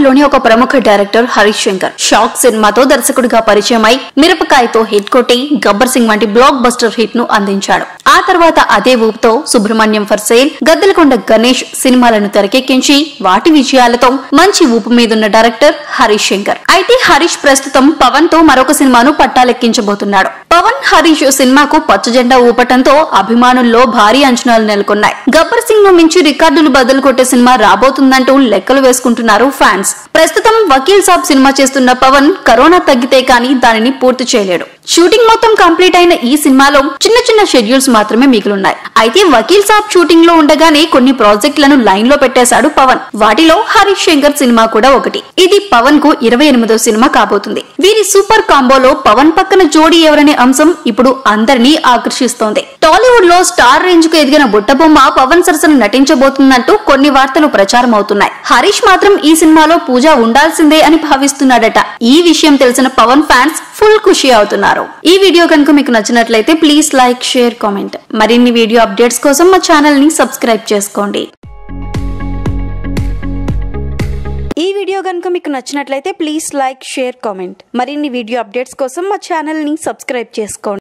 టాలీవుడ్ లోని ఒక ప్రముఖ డైరెక్టర్ హరీష్ శంకర్ షాక్ సినిమాతో దర్శకుడిగా పరిచయమై మిరపకాయతో హిట్ కొట్టి గబ్బర్ సింగ్ వంటి బ్లాక్ బస్టర్ హిట్ ను అందించాడు ఆ తర్వాత అదే ఊపుతో సుబ్రహ్మణ్యం ఫర్ సేల్ గద్దెలకొండ గణేష్ సినిమాలను తెరకెక్కించి వాటి విజయాలతో మంచి ఊపు మీదున్న డైరెక్టర్ హరీష్ శంకర్ అయితే హరీష్ ప్రస్తుతం పవన్ తో మరొక సినిమాను పట్టాలెక్కించబోతున్నాడు పవన్ హరీష్ సినిమాకు పచ్చజెండా ఊపటంతో అభిమానుల్లో భారీ అంచనాలు నెలకొన్నాయి గబ్బర్ సింగ్ ను మించి రికార్డులు బదులు కొట్టే సినిమా రాబోతుందంటూ లెక్కలు వేసుకుంటున్నారు ఫ్యాన్స్ ప్రస్తుతం వకీల్ సాబ్ సినిమా చేస్తున్న పవన్ కరోనా తగ్గితే కానీ దానిని పూర్తి చేయలేడు షూటింగ్ మొత్తం కంప్లీట్ అయిన ఈ సినిమాలో చిన్న చిన్న షెడ్యూల్స్ మాత్రమే మిగిలిన్నాయి అయితే వకీల్ సాబ్ షూటింగ్ లో ఉండగానే కొన్ని ప్రాజెక్టులను లైన్ లో పెట్టేశాడు పవన్ వాటిలో హరీష్ శంకర్ సినిమా కూడా ఒకటి ఇది పవన్ కు ఇరవై ఎనిమిదో సినిమా కాబోతుంది వీరి సూపర్ కాంబోలో పవన్ పక్కన జోడీ ఎవరనే అంశం ఇప్పుడు అందరినీ ఆకర్షిస్తోంది టాలీవుడ్ లో స్టార్ రేంజ్ కు ఎదిగిన బుట్టబొమ్మ పవన్ సరసన నటించబోతుందంటూ కొన్ని వార్తలు ప్రచారం అవుతున్నాయి హరీష్ మాత్రం ఈ సినిమాలో పూజ ఉండాల్సిందే అని భావిస్తున్నాడట ఈ విషయం తెలిసిన పవన్ ఫ్యాన్స్ ఫుల్ ఖుషి అవుతున్నారు ఈ వీడియో కనుక మీకు నచ్చినట్లయితే ప్లీజ్ లైక్ షేర్ కామెంట్ మరిన్ని వీడియో అప్డేట్స్ కోసం మా ఛానల్ ని సబ్స్క్రైబ్ చేసుకోండి ఈ వీడియో కనుక మీకు నచ్చినట్లయితే ప్లీజ్ లైక్ షేర్ కామెంట్ మరిన్ని వీడియో అప్డేట్స్ కోసం మా ఛానల్ ని సబ్స్క్రైబ్ చేసుకోండి